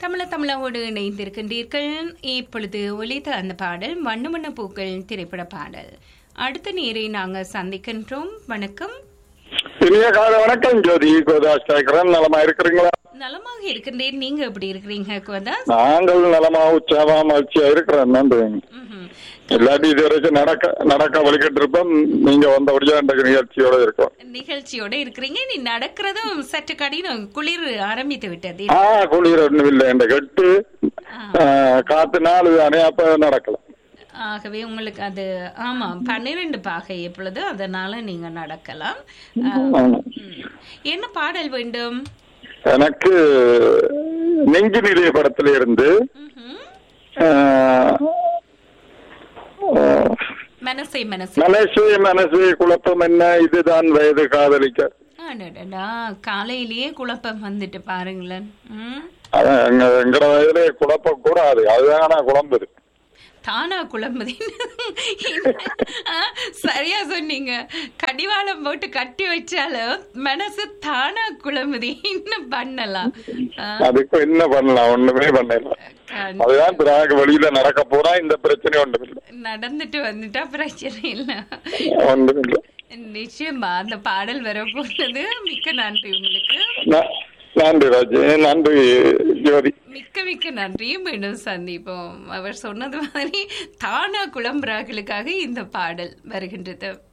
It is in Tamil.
தமிழ தமிழோடு இணைந்திருக்கின்றீர்கள் இப்பொழுது ஒலித்த அந்த பாடல் வண்ண வண்ண பூக்கள் திரைப்பட பாடல் அடுத்த நேரை நாங்கள் சந்திக்கின்றோம் வணக்கம் இனிய கால வணக்கம் ஜோதி கோதாஸ் கேட்கிறேன் நலமா இருக்கிறீங்களா நலமாக இருக்கின்றேன் நீங்க எப்படி இருக்கிறீங்க கோதாஸ் நாங்கள் நலமா உற்சாகமா மகிழ்ச்சியா இருக்கிறேன் நன்றி ம்ஹும். இல்லாட்டி இது வரைக்கும் நடக்க நடக்க வலிக்கிட்டு இருப்போம் நீங்க வந்தபடியா இந்த நிகழ்ச்சியோட இருக்கோம் நிகழ்ச்சியோட இருக்கிறீங்க நீ நடக்கிறதும் சற்று கடினம் குளிர் ஆரம்பித்து விட்டது ஆ குளிர் ஒண்ணும் இல்லை இந்த கெட்டு ஆ, காத்து நாள் தானே அப்ப நடக்கலாம் ஆகவே உங்களுக்கு அது ஆமா பன்னிரண்டு பாகை எப்பொழுது அதனால நீங்க நடக்கலாம் ஆ, ஆமா. ம். என்ன பாடல் வேண்டும் எனக்கு நெஞ்சு நிலைய படத்துல இருந்து ம்ஹும். ஆ, ஆ, மனசை மனசை மனசு மனசு குழப்பம் என்ன இதுதான் வயது காதலிக்க அடடடா காலையிலேயே குழப்பம் வந்துட்டு பாருங்களேன் ம். அதான் எங்க எங்கட வயதுல குழப்பம் கூடாது அதுதான் ஆனா குழம்புது தானா குழம்புது ஆ, சரியா சொன்னீங்க கடிவாளம் போட்டு கட்டி வச்சாலும் மனசு தானா குழம்புது இன்னும் பண்ணலாம் ஆ, அதுக்கு என்ன பண்ணலாம் ஒண்ணுமே பண்ணல கண்- அதுதான் பிறகு வழியில நடக்க போனா இந்த பிரச்சனை ஒண்ணும் இல்லை நடந்துட்டு வந்துட்டா பிரச்சனை இல்லை ஒன்றும் இல்லை நிச்சயமா அந்த பாடல் வரப்போனது மிக்க நன்றி உங்களுக்கு ந- நன்றி ராஜி நன்றி ஜோதி மிக்க மிக்க நன்றி மீண்டும் சந்திப்போம் அவர் சொன்னது மாதிரி தானா குழம்புறார்களுக்காக இந்த பாடல் வருகின்றது